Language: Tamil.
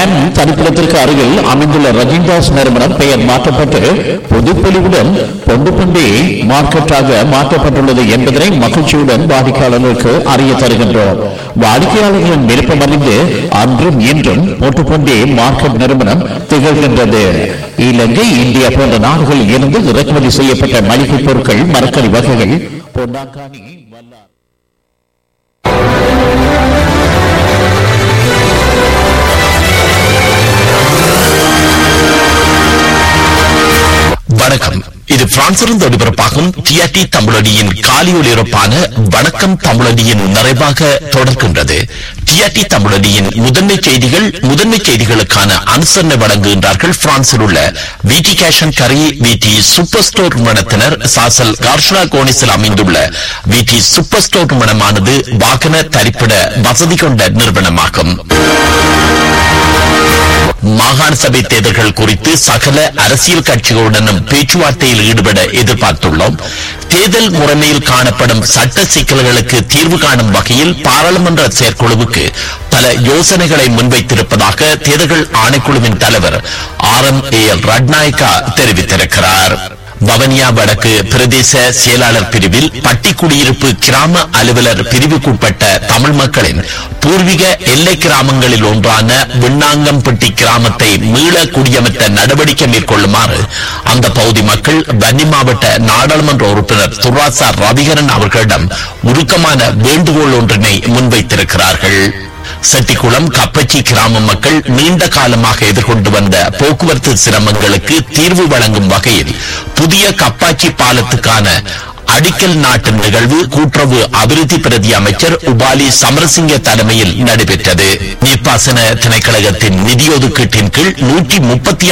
வேன் தனிப்பிடத்திற்கு அருகில் அமைந்துள்ள ரஜினிதாஸ் நிறுவனம் பெயர் மாற்றப்பட்டு பொதுப்பொலிவுடன் பொண்டுபண்டி மார்க்கெட்டாக மாற்றப்பட்டுள்ளது என்பதனை மகிழ்ச்சியுடன் வாடிக்கையாளர்களுக்கு அறிய தருகின்றோம் வாடிக்கையாளர்களின் விருப்பம் அறிந்து அன்றும் இன்றும் பொட்டுப்பண்டி மார்க்கெட் நிறுவனம் திகழ்கின்றது இலங்கை இந்தியா போன்ற நாடுகளில் இருந்து இறக்குமதி செய்யப்பட்ட மளிகை பொருட்கள் மரக்கறி வகைகள் பொன்னாங்கானி வல்லார் வணக்கம் இது பிரான்சிலிருந்து ஒளிபரப்பாகும் டிஆர்டி தமிழடியின் காலி ஒளிபரப்பான வணக்கம் தமிழடியின் நிறைவாக தொடர்கின்றது டிஆர்டி தமிழடியின் முதன்மை செய்திகள் முதன்மை செய்திகளுக்கான அனுசரணை வழங்குகின்றார்கள் பிரான்சில் உள்ள விடி கேஷன் கரி விடி சூப்பர் ஸ்டோர் நிறுவனத்தினர் சாசல் கார்ஷனா கோனிஸில் அமைந்துள்ள விடி சூப்பர் ஸ்டோர் நிறுவனமானது வாகன தரிப்பிட வசதி கொண்ட நிறுவனமாகும் மாகாண சபை தேர்தல்கள் குறித்து சகல அரசியல் கட்சிகளுடனும் பேச்சுவார்த்தையில் ஈடுபட எதிர்பார்த்துள்ளோம் தேர்தல் முறைமையில் காணப்படும் சட்ட சிக்கல்களுக்கு தீர்வு காணும் வகையில் பாராளுமன்ற செயற்குழுவுக்கு பல யோசனைகளை முன்வைத்திருப்பதாக தேர்தல்கள் ஆணைக்குழுவின் தலைவர் ஆர் எம் ஏ ரட்நாயக்கா தெரிவித்திருக்கிறார் வவனியா வடக்கு பிரதேச செயலாளர் பிரிவில் பட்டி குடியிருப்பு கிராம அலுவலர் பிரிவுக்குட்பட்ட தமிழ் மக்களின் பூர்வீக எல்லை கிராமங்களில் ஒன்றான விண்ணாங்கம்பட்டி கிராமத்தை மீள குடியமர்த்த நடவடிக்கை மேற்கொள்ளுமாறு அந்த பகுதி மக்கள் வன்னி மாவட்ட நாடாளுமன்ற உறுப்பினர் துராசா ரவிகரன் அவர்களிடம் உருக்கமான வேண்டுகோள் ஒன்றினை முன்வைத்திருக்கிறார்கள் செட்டிக்குளம் கப்பச்சி கிராம மக்கள் நீண்ட காலமாக எதிர்கொண்டு வந்த போக்குவரத்து சிரமங்களுக்கு தீர்வு வழங்கும் வகையில் புதிய கப்பாச்சி பாலத்துக்கான அடிக்கல் நாட்டு நிகழ்வு கூட்டுறவு அபிவிருத்தி பிரதி அமைச்சர் உபாலி சமரசிங்க தலைமையில் நடைபெற்றது நீர்ப்பாசன திணைக்களகத்தின் நிதி ஒதுக்கீட்டின் கீழ் நூற்றி முப்பத்தி